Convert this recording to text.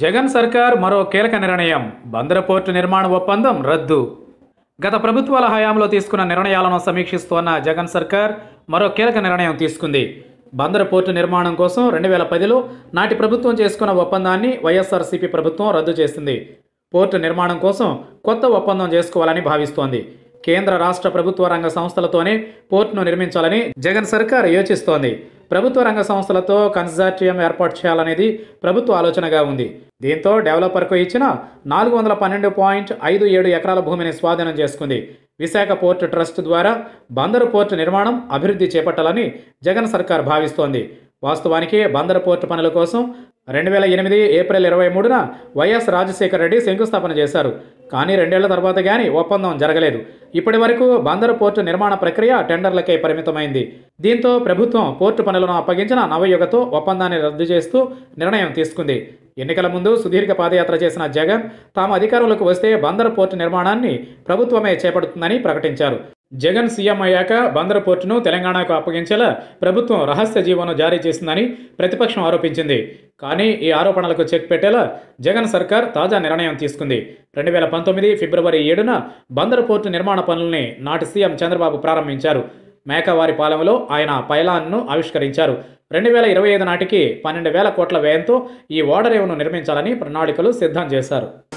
జగన్ సర్కార్ మరో కీలక నిర్ణయం బందర పోర్టు నిర్మాణ ఒప్పందం రద్దు గత ప్రభుత్వాల హయాంలో తీసుకున్న నిర్ణయాలను సమీక్షిస్తున్న జగన్ సర్కార్ మరో కీలక నిర్ణయం తీసుకుంది బందర పోర్టు నిర్మాణం కోసం రెండు వేల పదిలో నాటి ప్రభుత్వం చేసుకున్న ఒప్పందాన్ని వైఎస్ఆర్సీపీ ప్రభుత్వం రద్దు చేసింది పోర్టు నిర్మాణం కోసం కొత్త ఒప్పందం చేసుకోవాలని భావిస్తోంది కేంద్ర రాష్ట్ర ప్రభుత్వ రంగ సంస్థలతోనే పోర్టును నిర్మించాలని జగన్ సర్కార్ యోచిస్తోంది ప్రభుత్వ రంగ సంస్థలతో కన్సార్టియం ఏర్పాటు చేయాలనేది ప్రభుత్వ ఆలోచనగా ఉంది దీంతో డెవలపర్కు ఇచ్చిన నాలుగు వందల పన్నెండు పాయింట్ ఐదు ఏడు ఎకరాల భూమిని స్వాధీనం చేసుకుంది విశాఖ పోర్టు ట్రస్ట్ ద్వారా బందరు పోర్టు నిర్మాణం అభివృద్ధి చేపట్టాలని జగన్ సర్కార్ భావిస్తోంది వాస్తవానికి బందరు పోర్టు పనుల కోసం రెండు వేల ఎనిమిది ఏప్రిల్ ఇరవై మూడున వైఎస్ రాజశేఖర రెడ్డి శంకుస్థాపన చేశారు కానీ రెండేళ్ల తర్వాత కానీ ఒప్పందం జరగలేదు ఇప్పటి వరకు బందరు పోర్టు నిర్మాణ ప్రక్రియ టెండర్లకే పరిమితమైంది దీంతో ప్రభుత్వం పోర్టు పనులను అప్పగించిన నవయుగతో ఒప్పందాన్ని రద్దు చేస్తూ నిర్ణయం తీసుకుంది ఎన్నికల ముందు సుదీర్ఘ పాదయాత్ర చేసిన జగన్ తాము అధికారంలోకి వస్తే బందరు పోర్టు నిర్మాణాన్ని ప్రభుత్వమే చేపడుతుందని ప్రకటించారు జగన్ సీఎం అయ్యాక బందరు పోర్టును తెలంగాణకు అప్పగించేలా ప్రభుత్వం రహస్య జీవోను జారీ చేసిందని ప్రతిపక్షం ఆరోపించింది కానీ ఈ ఆరోపణలకు చెక్ పెట్టేలా జగన్ సర్కార్ తాజా నిర్ణయం తీసుకుంది రెండు వేల పంతొమ్మిది ఫిబ్రవరి ఏడున బందరు పోర్టు నిర్మాణ పనుల్ని నాటి సీఎం చంద్రబాబు ప్రారంభించారు మేకవారి పాలెంలో ఆయన పైలాన్ను ఆవిష్కరించారు రెండు వేల ఇరవై ఐదు నాటికి పన్నెండు వేల కోట్ల వ్యయంతో ఈ ఓడరేవును నిర్మించాలని ప్రణాళికలు సిద్ధం చేశారు